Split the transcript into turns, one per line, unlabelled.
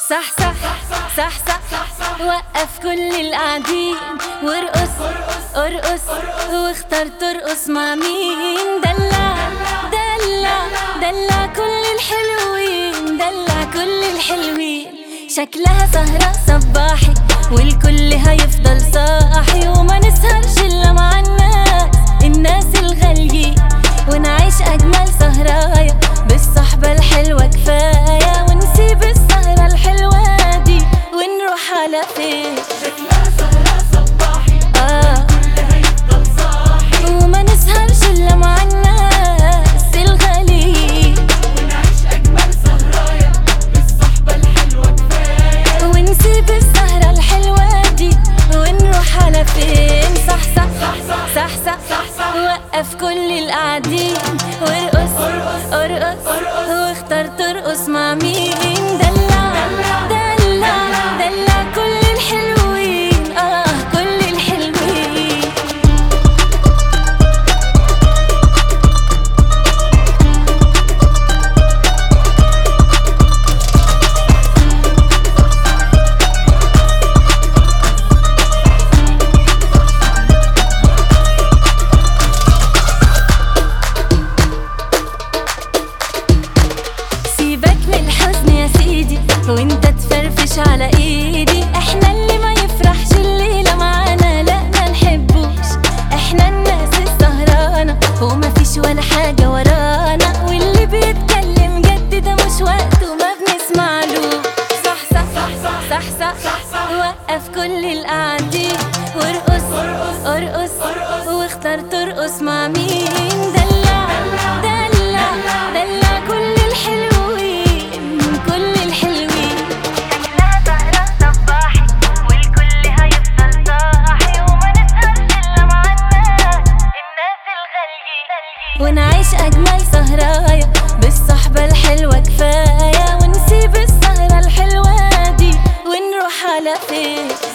صح صح صح صح وقف كل القاعدين وارقص ارقص واختار ترقص مع مين دلع دلع دلع كل الحلوين دلع كل الحلوين شكلها سهرة صباحي والكل هيفضل صاحي وما نسهرش الا مع الناس الناس الغاليين ونعيش اجمل سهرايا بالصحبة الحلوة كفاية ونسيب السهرة الحلوة دي ونروح على فين
شكلها سهرة صباحي
آه
كل هيفضل صاحي
وما نسهرش الا مع الناس الغاليين
ونعيش أجمل سهرايا بالصحبة الحلوة كفاية
ونسيب السهرة الحلوة دي ونروح على فين صح صح صح صح صح صح وقف كل القاعدين وارقص ارقص واختار ترقص مع مين دلع دلع دلع كل الحلوين اه كل الحلوين سيبك من الحزن يا سيدي وانت تفرفش على ايدي احنا اللي ما يفرحش الليلة معانا لا ما نحبوش احنا الناس السهرانة وما فيش ولا حاجة ورانا واللي بيتكلم جد ده مش وقته ما بنسمعلوش صح صح صح صح صح, صح, صح وقف كل القاعدين وارقص ارقص واختار ترقص مع مين دلع دلع دلع كل الحلوين كل الحلوين
شكلها سهرة صباحي والكل هيفضل صاحي وما نسهرش إلا مع الناس الناس الغاليين
ونعيش أجمل سهرايا بالصحبة الحلوة كفاية ونسيب السهرة الحلوة دي ونروح على فين